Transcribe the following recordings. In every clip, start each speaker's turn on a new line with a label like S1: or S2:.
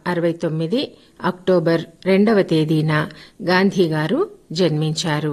S1: అరవై తొమ్మిది అక్టోబర్ రెండవ తేదీన గాంధీ గారు జన్మించారు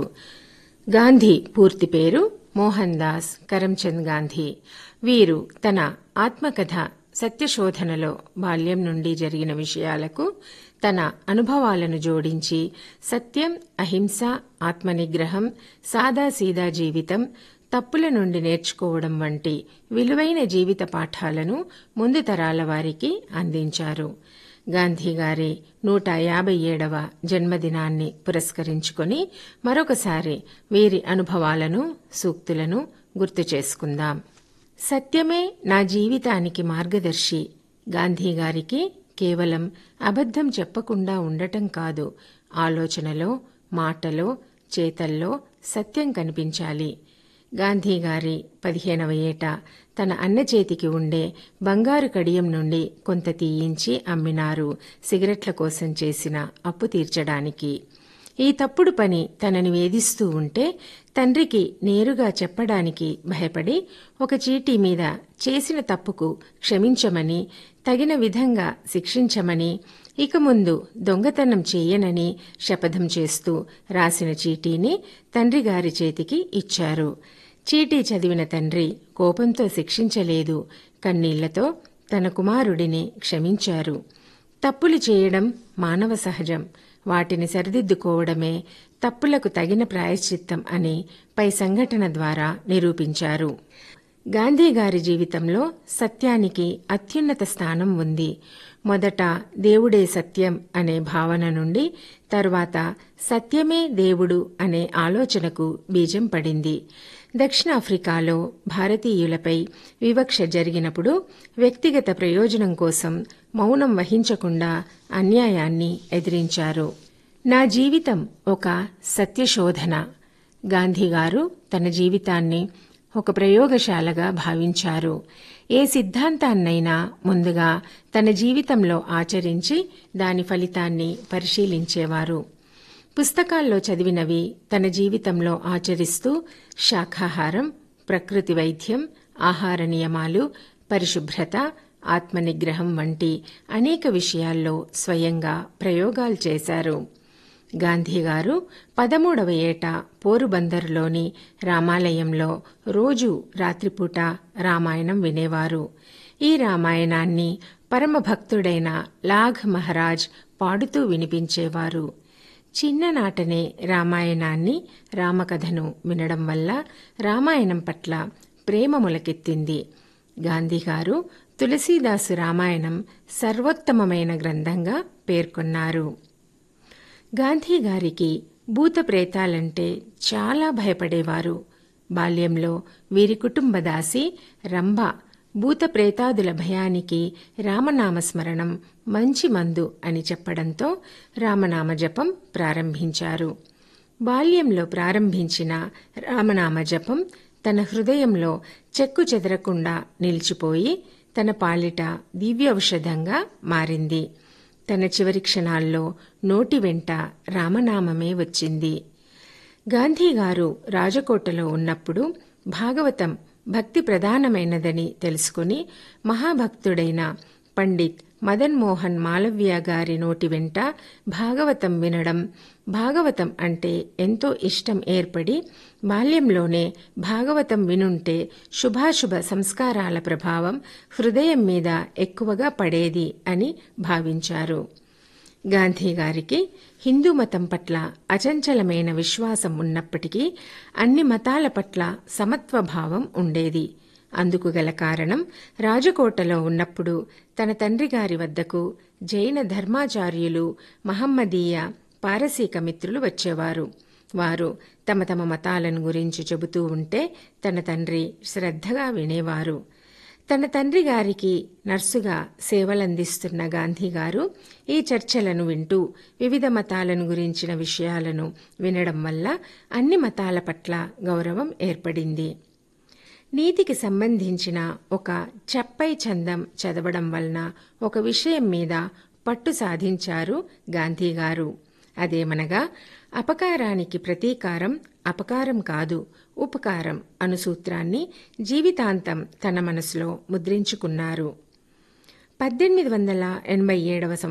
S1: గాంధీ పూర్తి పేరు మోహన్ దాస్ కరమ్చంద్ గాంధీ వీరు తన ఆత్మకథ సత్యశోధనలో బాల్యం నుండి జరిగిన విషయాలకు తన అనుభవాలను జోడించి సత్యం అహింస ఆత్మనిగ్రహం సాదాసీదా జీవితం తప్పుల నుండి నేర్చుకోవడం వంటి విలువైన జీవిత పాఠాలను ముందు తరాల వారికి అందించారు గాంధీ గారి నూట యాభై ఏడవ జన్మదినాన్ని పురస్కరించుకొని మరొకసారి వీరి అనుభవాలను సూక్తులను గుర్తు చేసుకుందాం సత్యమే నా జీవితానికి మార్గదర్శి గాంధీ గారికి కేవలం అబద్ధం చెప్పకుండా ఉండటం కాదు ఆలోచనలో మాటలో చేతల్లో సత్యం కనిపించాలి గాంధీ గారి పదిహేనవ ఏట తన అన్న చేతికి ఉండే బంగారు కడియం నుండి కొంత తీయించి అమ్మినారు సిగరెట్ల కోసం చేసిన అప్పు తీర్చడానికి ఈ తప్పుడు పని తనని వేధిస్తూ ఉంటే తండ్రికి నేరుగా చెప్పడానికి భయపడి ఒక చీటీ మీద చేసిన తప్పుకు క్షమించమని తగిన విధంగా శిక్షించమని ఇక ముందు దొంగతనం చేయనని శపథం చేస్తూ రాసిన చీటీని తండ్రి గారి చేతికి ఇచ్చారు చీటీ చదివిన తండ్రి కోపంతో శిక్షించలేదు కన్నీళ్లతో తన కుమారుడిని క్షమించారు తప్పులు చేయడం మానవ సహజం వాటిని సరిదిద్దుకోవడమే తప్పులకు తగిన ప్రాయశ్చిత్తం అని పై సంఘటన ద్వారా నిరూపించారు గాంధీ గారి జీవితంలో సత్యానికి అత్యున్నత స్థానం ఉంది మొదట దేవుడే సత్యం అనే భావన నుండి తరువాత సత్యమే దేవుడు అనే ఆలోచనకు బీజం పడింది దక్షిణాఫ్రికాలో భారతీయులపై వివక్ష జరిగినప్పుడు వ్యక్తిగత ప్రయోజనం కోసం మౌనం వహించకుండా అన్యాయాన్ని ఎదిరించారు నా జీవితం ఒక సత్యశోధన గాంధీగారు తన జీవితాన్ని ఒక ప్రయోగశాలగా భావించారు ఏ సిద్ధాంతాన్నైనా ముందుగా తన జీవితంలో ఆచరించి దాని ఫలితాన్ని పరిశీలించేవారు పుస్తకాల్లో చదివినవి తన జీవితంలో ఆచరిస్తూ శాఖాహారం ప్రకృతి వైద్యం ఆహార నియమాలు పరిశుభ్రత ఆత్మనిగ్రహం వంటి అనేక విషయాల్లో స్వయంగా ప్రయోగాలు చేశారు గాంధీగారు పదమూడవ ఏట పోరుబందర్లోని రామాలయంలో రోజు రాత్రిపూట రామాయణం వినేవారు ఈ రామాయణాన్ని పరమభక్తుడైన లాఘ్ మహారాజ్ పాడుతూ వినిపించేవారు చిన్ననాటనే రామాయణాన్ని రామకథను వినడం వల్ల రామాయణం పట్ల ప్రేమ మొలకెత్తింది గాంధీగారు తులసీదాసు రామాయణం సర్వోత్తమమైన గ్రంథంగా పేర్కొన్నారు గాంధీ గారికి భూత ప్రేతాలంటే చాలా భయపడేవారు బాల్యంలో వీరి కుటుంబ దాసి రంభ భూత ప్రేతాదుల భయానికి రామనామ స్మరణం మంచి మందు అని చెప్పడంతో రామనామ జపం ప్రారంభించారు బాల్యంలో ప్రారంభించిన రామనామ జపం తన హృదయంలో చెక్కు చెదరకుండా నిలిచిపోయి తన పాలిట దివ్యౌషధంగా మారింది తన చివరి క్షణాల్లో నోటి వెంట రామనామమే వచ్చింది గాంధీగారు రాజకోటలో ఉన్నప్పుడు భాగవతం భక్తి ప్రధానమైనదని తెలుసుకుని మహాభక్తుడైన పండిత్ మదన్ మోహన్ మాలవ్య గారి నోటి వెంట భాగవతం వినడం భాగవతం అంటే ఎంతో ఇష్టం ఏర్పడి బాల్యంలోనే భాగవతం వినుంటే శుభాశుభ సంస్కారాల ప్రభావం హృదయం మీద ఎక్కువగా పడేది అని భావించారు గాంధీ గారికి హిందూ మతం పట్ల అచంచలమైన విశ్వాసం ఉన్నప్పటికీ అన్ని మతాల పట్ల సమత్వ భావం ఉండేది అందుకు గల కారణం రాజకోటలో ఉన్నప్పుడు తన తండ్రి గారి వద్దకు జైన ధర్మాచార్యులు మహమ్మదీయ పారసీక మిత్రులు వచ్చేవారు వారు తమ తమ మతాలను గురించి చెబుతూ ఉంటే తన తండ్రి శ్రద్ధగా వినేవారు తన తండ్రి గారికి నర్సుగా సేవలందిస్తున్న గాంధీ గారు ఈ చర్చలను వింటూ వివిధ మతాలను గురించిన విషయాలను వినడం వల్ల అన్ని మతాల పట్ల గౌరవం ఏర్పడింది నీతికి సంబంధించిన ఒక చప్పై చందం చదవడం వలన ఒక విషయం మీద పట్టు సాధించారు గాంధీ గారు అదేమనగా అపకారానికి ప్రతీకారం అపకారం కాదు ఉపకారం అను సూత్రాన్ని జీవితాంతం తన మనసులో ముద్రించుకున్నారు పద్దెనిమిది వందల ఎనభై ఏడవ